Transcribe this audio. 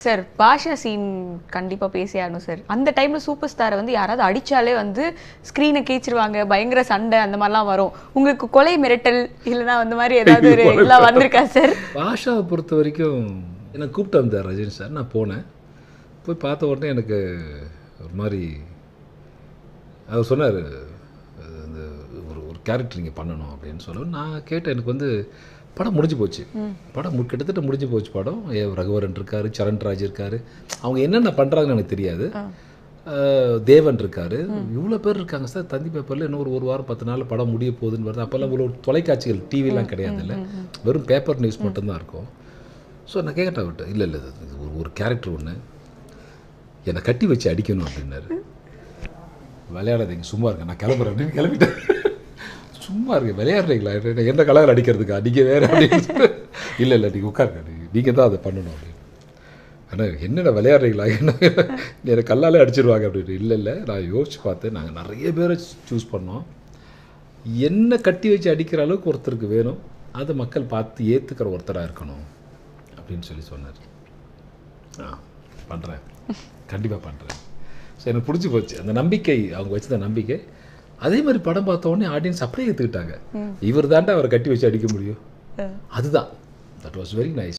sir பாஷா scene கண்டிப்பா பேசி ஆகணும் சார் அந்த டைம்ல சூப்பர் ஸ்டாரை வந்து யாராவது அடிச்சாலே வந்து ஸ்க்ரீனை கீச்சிருவாங்க பயங்கர சண்டை அந்த மாதிரிலாம் வரும் உங்களுக்கு கொலை மிரட்டல் இல்லைன்னா அந்த மாதிரி ஏதாவது ஒரு இதெல்லாம் வந்திருக்கா சார் பாஷாவை பொறுத்த வரைக்கும் என்னை கூப்பிட்டு வந்தார் ரஜினி சார் நான் போனேன் போய் பார்த்த உடனே எனக்கு ஒரு மாதிரி அவர் சொன்னார் அந்த ஒரு ஒரு கேரக்டர் நீங்கள் பண்ணணும் அப்படின்னு சொல்ல நான் கேட்டேன் எனக்கு வந்து படம் முடிஞ்சு போச்சு படம் மு- கிட்டத்தட்ட முடிஞ்சு போச்சு படம் ஏ ரகுவரன் இருக்காரு சரண்ராஜ் இருக்காரு அவங்க என்னென்ன பண்ணுறாங்கன்னு எனக்கு தெரியாது அஹ், தேவன் இருக்காரு இவ்வளோ பேர் இருக்காங்க சார் தந்தி பேப்பரில் இன்னும் ஒரு ஒரு வாரம் பத்து நாள் படம் முடிய போகுதுன்னு வருது அப்போல்லாம் இவ்வளோ தொலைக்காட்சிகள் டிவிலாம் கிடையாது இல்லை வெறும் பேப்பர் நியூஸ் மட்டும்தான் இருக்கும் ஸோ நான் கேட்டேன் அவர்கிட்ட இல்லை இல்லை இது ஒரு ஒரு கேரக்டர் ஒன்று என்னை கட்டி வச்சு அடிக்கணும் அப்படின்னாரு விளையாடாதீங்க சும்மா இருங்க நான் கிளம்புறேன் அப்படின்னு கிளம்பிட்டேன் சும்மா இருக்கு விளையாடுறீங்களா என்ன- என்ன கலர் அடிக்கிறதுக்கா நீங்கள் வேறு அப்படின்னு இல்லை இல்லை நீங்கள் உட்காருங்க நீங்கள் தான் அதை பண்ணணும் அப்படின்னு ஆனால் என்னடா விளையாடுறீங்களா என்ன என்னை கல்லாலே அடிச்சிருவாங்க அப்படின்னு இல்லை இல்லை நான் யோசிச்சு பார்த்தேன் நாங்கள் நிறைய பேரை சூஸ் பண்ணோம் என்ன கட்டி வச்சு அடிக்கிற அளவுக்கு ஒருத்தருக்கு வேணும் அதை மக்கள் பார்த்து ஏற்றுக்கிற ஒருத்தராக இருக்கணும் அப்படின்னு சொல்லி சொன்னார் ஆ பண்ணுறேன் கண்டிப்பாக பண்ணுறேன் ஸோ எனக்கு பிடிச்சி போச்சு அந்த நம்பிக்கை அவங்க வச்சிருந்த நம்பிக்கை அதே மாதிரி படம் பார்த்த உடனே ஆடியன்ஸ் அப்படியே ஏற்றுக்கிட்டாங்க இவர் தாண்டா அவரை கட்டி வச்சு அடிக்க முடியும் அதுதான் தட் வாஸ் வெரி நைஸ்